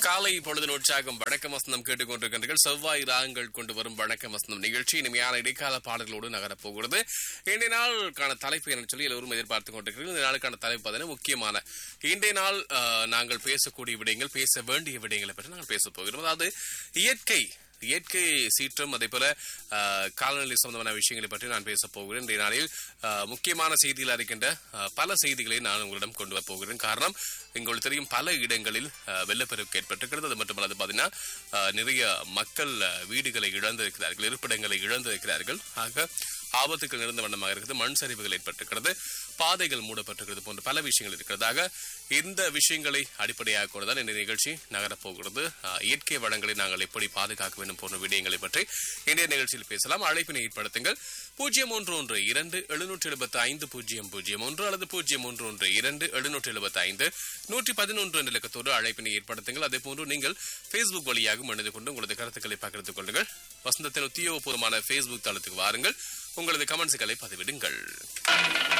காலை பொழுதின் உற்சாகம் வணக்கம் வசந்தம் கேட்டுக்கொண்டிருக்கின்றீர்கள் செவ்வாய் ராகங்கள் கொண்டு வரும் வணக்கம் வசந்தம் நிகழ்ச்சி இனிமையான இடைக்கால பாடல்களோடு நகரப் போகிறது இன்றைய நாளுக்கான தலைப்பு என்று சொல்லி எல்லோரும் எதிர்பார்த்துக் கொண்டிருக்கிறீர்கள் இந்த நாளுக்கான தலைப்பு பார்த்தீங்கன்னா முக்கியமான இன்றைய நாள் அஹ், நாங்கள் பேசக்கூடிய விடயங்கள் பேச வேண்டிய விடயங்களை பற்றி நாங்கள் பேசப் போகிறோம் அதாவது இயற்கை இயற்கை சீற்றம் அதே போல அஹ், காலநிலை சம்பந்தமான விஷயங்களை பற்றி நான் பேசப் போகிறேன் இன்றைய நாளில் அஹ், முக்கியமான செய்தியில் இருக்கின்ற அஹ், பல செய்திகளை நான் உங்களிடம் கொண்டு வரப் போகிறேன் காரணம் உங்களுக்கு தெரியும் பல இடங்களில் அஹ், வெள்ளப்பெருக்கு ஏற்பட்டிருக்கிறது அது மட்டுமல்லாது பார்த்தீங்கன்னா அஹ், நிறைய மக்கள் அஹ், வீடுகளை இழந்திருக்கிறார்கள் இருப்பிடங்களை இழந்திருக்கிறார்கள் ஆக ஆபத்துக்கள் நிறைந்த வண்ணமாக இருக்குது மண் சரிவுகள் ஏற்பட்டிருக்கிறது பாதைகள் மூடப்பட்டிருக்கிறது போன்ற பல விஷயங்கள் இருக்கிறதாக இந்த விஷயங்களை அடிப்படையாக கொண்டுதான் இந்த நிகழ்ச்சி நகரப் போகிறது அஹ், இயற்கை வளங்களை நாங்கள் எப்படி பாதுகாக்க வேண்டும் போன்ற விடயங்களை பற்றி இன்றைய நிகழ்ச்சியில் பேசலாம் அழைப்பினை ஏற்படுத்துங்கள் பூஜ்ஜியம் ஒன்று ஒன்று இரண்டு எழுநூற்றி எழுபத்தி ஐந்து பூஜ்ஜியம் பூஜ்ஜியம் ஒன்று அல்லது பூஜ்ஜியம் ஒன்று ஒன்று இரண்டு எழுநூற்றி எழுபத்தி ஐந்து நூற்றி பதினொன்று என்ற இலக்கத்தோடு அழைப்பினை ஏற்படுத்துங்கள் அதே போன்று நீங்கள் Facebook வழியாகவும் இணைந்து கொண்டு உங்களது கருத்துக்களை பகிர்ந்து கொள்ளுங்கள் வசந்தத்தின் உத்தியோகபூர்வமான Facebook தளத்துக்கு வாருங்கள் உங்களது கமெண்ட்ஸ்களை பதிவிடுங்கள்